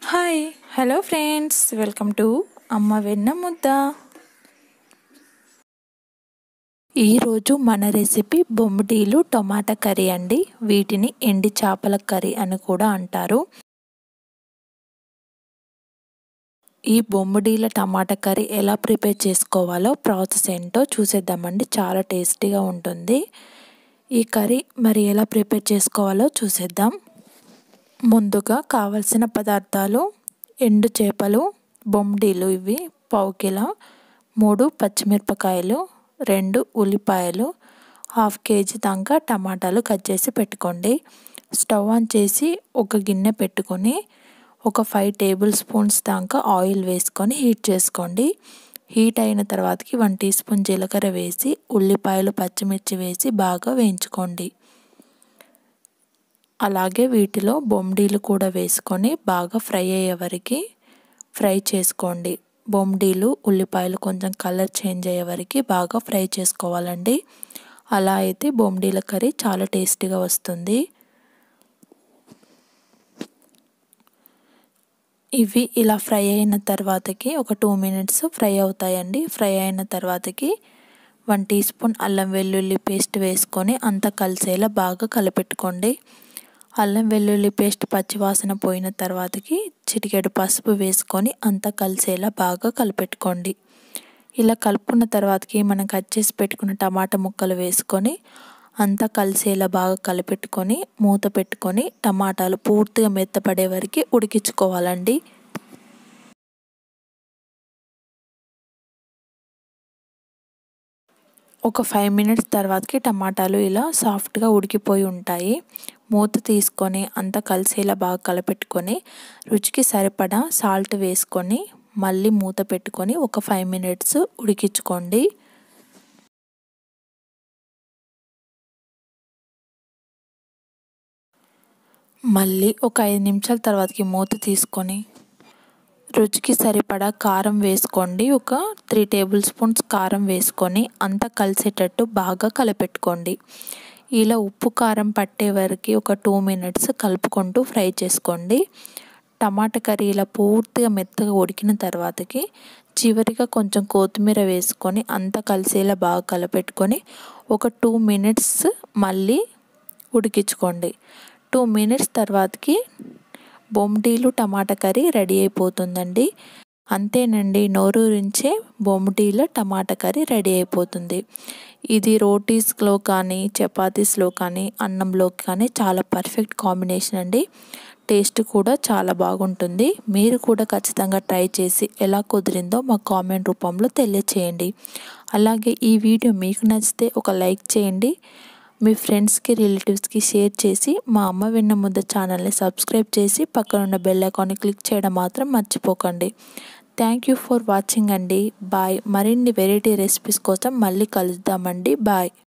hi hello friends welcome to అమ్మ వెన్న ముద్ద ఈరోజు మన రెసిపీ బొమ్మిడీలు టొమాటో కర్రీ అండి వీటిని ఎండి చేపల కర్రీ అని కూడా అంటారు ఈ బొమ్మిడీల టమాటా కర్రీ ఎలా ప్రిపేర్ చేసుకోవాలో ప్రాసెస్ ఏంటో చూసేద్దామండి చాలా టేస్టీగా ఉంటుంది ఈ కర్రీ మరి ఎలా ప్రిపేర్ చేసుకోవాలో చూసేద్దాం ముందుగా కావలసిన పదార్థాలు ఎండు చేపలు బొమ్మిడీలు ఇవి పావు కిలో మూడు పచ్చిమిరపకాయలు రెండు ఉల్లిపాయలు హాఫ్ కేజీ దాకా టమాటాలు కట్ చేసి పెట్టుకోండి స్టవ్ ఆన్ చేసి ఒక గిన్నె పెట్టుకొని ఒక ఫైవ్ టేబుల్ స్పూన్స్ దాకా ఆయిల్ వేసుకొని హీట్ చేసుకోండి హీట్ అయిన తర్వాతకి వన్ టీ స్పూన్ జీలకర్ర వేసి ఉల్లిపాయలు పచ్చిమిర్చి వేసి బాగా వేయించుకోండి అలాగే వీటిలో బొమ్డీలు కూడా వేసుకొని బాగా ఫ్రై అయ్యే వరకు ఫ్రై చేసుకోండి బొమ్డీలు ఉల్లిపాయలు కొంచెం కలర్ చేంజ్ అయ్యే వరకు బాగా ఫ్రై చేసుకోవాలండి అలా అయితే బొమ్డీల కర్రీ చాలా టేస్టీగా వస్తుంది ఇవి ఇలా ఫ్రై అయిన తర్వాతకి ఒక టూ మినిట్స్ ఫ్రై అవుతాయండి ఫ్రై అయిన తర్వాతకి వన్ టీ స్పూన్ అల్లం వెల్లుల్లి పేస్ట్ వేసుకొని అంతా కలిసేలా బాగా కలిపెట్టుకోండి అల్లం వెల్లుల్లి పేస్ట్ పచ్చివాసన పోయిన తర్వాతకి చిటికెడు పసుపు వేసుకొని అంతా కలిసేలా బాగా కలిపెట్టుకోండి ఇలా కలుపుకున్న తర్వాతకి మనం కట్ చేసి పెట్టుకున్న టమాటా ముక్కలు వేసుకొని అంతా కలిసేలా బాగా కలిపెట్టుకొని మూత పెట్టుకొని టమాటాలు పూర్తిగా మెత్తపడే వరకు ఉడికించుకోవాలండి ఒక ఫైవ్ మినిట్స్ తర్వాతకి టమాటాలు ఇలా సాఫ్ట్గా ఉడికిపోయి ఉంటాయి మూత తీసుకొని అంతా కలిసేలా బాగా కలపెట్టుకొని రుచికి సరిపడా సాల్ట్ వేసుకొని మళ్ళీ మూత పెట్టుకొని ఒక ఫైవ్ మినిట్స్ ఉడికించుకోండి మళ్ళీ ఒక ఐదు నిమిషాల తర్వాతకి మూత తీసుకొని రుచికి సరిపడా కారం వేసుకోండి ఒక త్రీ టేబుల్ స్పూన్స్ కారం వేసుకొని అంతా కలిసేటట్టు బాగా కలపెట్టుకోండి ఇలా ఉప్పు కారం పట్టే వరకు ఒక టూ మినిట్స్ కలుపుకుంటూ ఫ్రై చేసుకోండి టమాటా కర్రీ ఇలా పూర్తిగా మెత్తగా ఉడికిన తర్వాతకి చివరిగా కొంచెం కొత్తిమీర వేసుకొని అంతా కలిసేలా బాగా కలపెట్టుకొని ఒక టూ మినిట్స్ మళ్ళీ ఉడికించుకోండి టూ మినిట్స్ తర్వాతకి బొమ్మిటీలు టమాటా కర్రీ రెడీ అయిపోతుందండి అంతేనండి నోరూరించే బొమ్మిటీల టమాటా కర్రీ రెడీ అయిపోతుంది ఇది రోటీస్లో కానీ చపాతీస్లో కానీ అన్నంలో కానీ చాలా పర్ఫెక్ట్ కాంబినేషన్ అండి టేస్ట్ కూడా చాలా బాగుంటుంది మీరు కూడా ఖచ్చితంగా ట్రై చేసి ఎలా కుదిరిందో మా కామెంట్ రూపంలో తెలియచేయండి అలాగే ఈ వీడియో మీకు నచ్చితే ఒక లైక్ చేయండి మీ ఫ్రెండ్స్కి రిలేటివ్స్కి షేర్ చేసి మా అమ్మ విన్న ముద్ద ఛానల్ని సబ్స్క్రైబ్ చేసి పక్కన ఉన్న బెల్ ఐకాన్ని క్లిక్ చేయడం మాత్రం మర్చిపోకండి థ్యాంక్ యూ ఫర్ వాచింగ్ అండి బాయ్ మరిన్ని వెరైటీ రెసిపీస్ కోసం మళ్ళీ కలుద్దామండి బాయ్